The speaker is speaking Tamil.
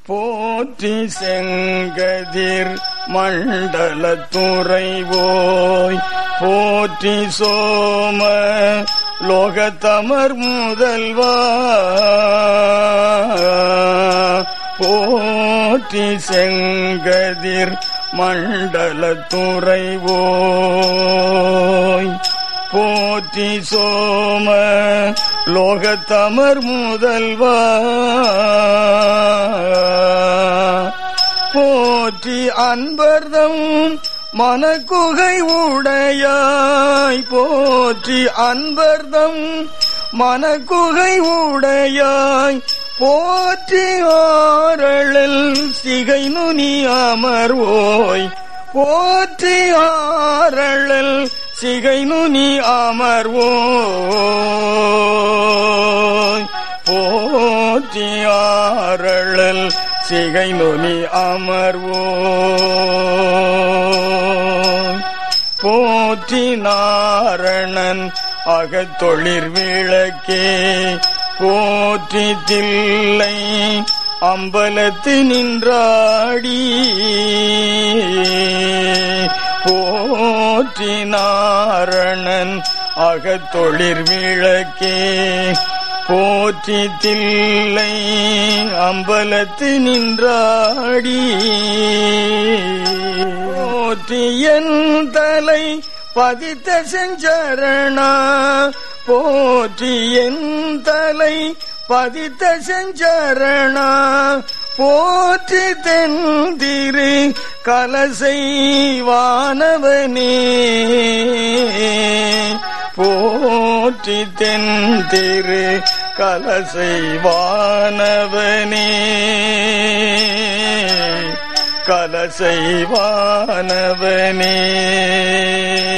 போற்றி செங்கதிர் மண்டல துறைவோய் போற்றி சோம லோகத்தமர் முதல்வா போற்றி செங்கதிர் மண்டல துறைவோய் போற்றி சோம லோகத்தமர் முதல்வா போற்றி அன்பர்தம் மனக்குகை உடையாய் போற்றி அன்பர்தம் மனக்குகை உடையாய் போற்றி ஆரழில் சிகை நுனி அமர்வோய் போற்றி ஆரழில் சிகை நுனி அமர்வோய் போற்றி ஆரழில் சிகை நுனி அமர்வோய் போற்றி நாரணன் அகத்தொழிற் விளக்கே போற்றி தில்லை அம்பலத்து நின்றாடி போற்றி நாரணன் அகத்தொழிற் விளக்கே போற்றி தில்லை அம்பலத்து நின்றாடி போற்றி என் தலை பதித்த செஞ்சரணா போற்றி என் தலை பதித்த செஞ்சரணா போற்றி தென்திரு கலசை வானவனே போற்றி தென்திரு கலசை வானவனே கலசை வானவனே